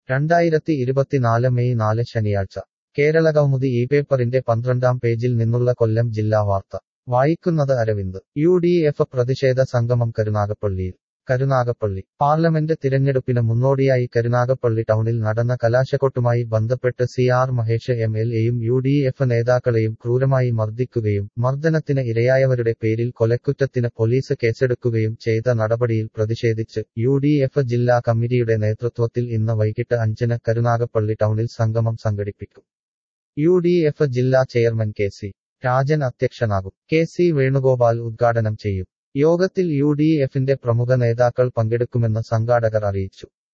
രണ്ടായിരത്തി ഇരുപത്തിനാല് മെയ് നാല് ശനിയാഴ്ച കേരളകൗമുദി ഈ പേപ്പറിന്റെ പന്ത്രണ്ടാം പേജിൽ നിന്നുള്ള കൊല്ലം ജില്ലാ വാർത്ത വായിക്കുന്നത് അരവിന്ദ് യു ഡി എഫ് പ്രതിഷേധ സംഗമം കരുനാഗപ്പള്ളിയിൽ കരുനാഗപ്പള്ളി പാർലമെന്റ് തിരഞ്ഞെടുപ്പിന് മുന്നോടിയായി കരുനാഗപ്പള്ളി ടൗണിൽ നടന്ന കലാശക്കൊട്ടുമായി ബന്ധപ്പെട്ട് C R Mahesh M L എയും യു ഡി എഫ് നേതാക്കളെയും ക്രൂരമായി മർദ്ദിക്കുകയും മർദ്ദനത്തിന് ഇരയായവരുടെ പേരിൽ കൊലക്കുറ്റത്തിന് പോലീസ് കേസെടുക്കുകയും ചെയ്ത നടപടിയിൽ പ്രതിഷേധിച്ച് യു ഡി എഫ് ജില്ലാ കമ്മിറ്റിയുടെ നേതൃത്വത്തിൽ ഇന്ന് വൈകിട്ട് അഞ്ചിന് കരുനാഗപ്പള്ളി ടൗണിൽ സംഗമം സംഘടിപ്പിക്കും യു ഡി എഫ് ജില്ലാ ചെയർമാൻ കെ സി രാജൻ അധ്യക്ഷനാകും കെ സി വേണുഗോപാൽ ഉദ്ഘാടനം ചെയ്യും യോഗത്തിൽ യു ഡി എഫിന്റെ പ്രമുഖ നേതാക്കൾ പങ്കെടുക്കുമെന്ന് സംഘാടകർ അറിയിച്ചു